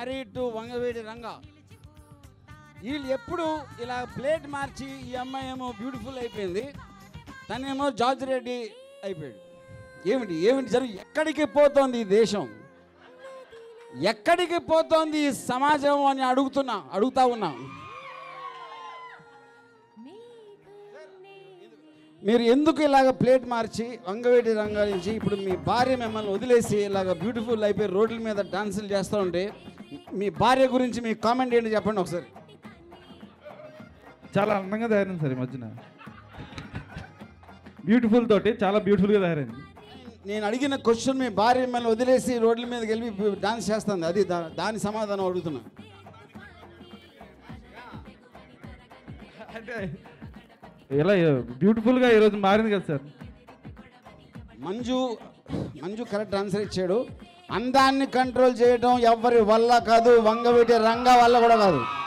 married to వంగవేడి రంగ వీళ్ళు ఎప్పుడు ఇలా ప్లేట్ మార్చి ఈ అమ్మాయి ఏమో బ్యూటిఫుల్ అయిపోయింది తనేమో జార్జ్ రెడ్డి అయిపోయాడు ఏమిటి ఏమిటి జరుగు ఎక్కడికి పోతోంది ఈ దేశం ఎక్కడికి పోతోంది ఈ సమాజం అని అడుగుతున్నా అడుగుతా ఉన్నా మీరు ఎందుకు ఇలాగ ప్లేట్ మార్చి వంగవేటి రంగాల నుంచి ఇప్పుడు మీ భార్య మిమ్మల్ని వదిలేసి ఇలాగ బ్యూటిఫుల్ అయిపోయి రోడ్ల మీద డాన్సులు చేస్తూ ఉంటే మీ భార్య గురించి మీ కామెంట్ ఏంటి చెప్పండి ఒకసారి చాలా అందంగా తయారైంది సార్ ఈ మధ్యన బ్యూటిఫుల్ తోటి చాలా బ్యూటిఫుల్గా తయారైంది నేను అడిగిన క్వశ్చన్ మీ భార్య మిమ్మల్ని వదిలేసి రోడ్ల మీదకి వెళ్ళి డాన్స్ చేస్తుంది అది దా- దాని సమాధానం అడుగుతున్నా అంటే ఇలా బ్యూటిఫుల్గా ఈరోజు మారింది కదా sir Manju Manju correct answer ఇచ్చాడు అందాన్ని కంట్రోల్ చేయడం ఎవరి వల్ల కాదు వంగవీటి రంగ వల్ల కూడా కాదు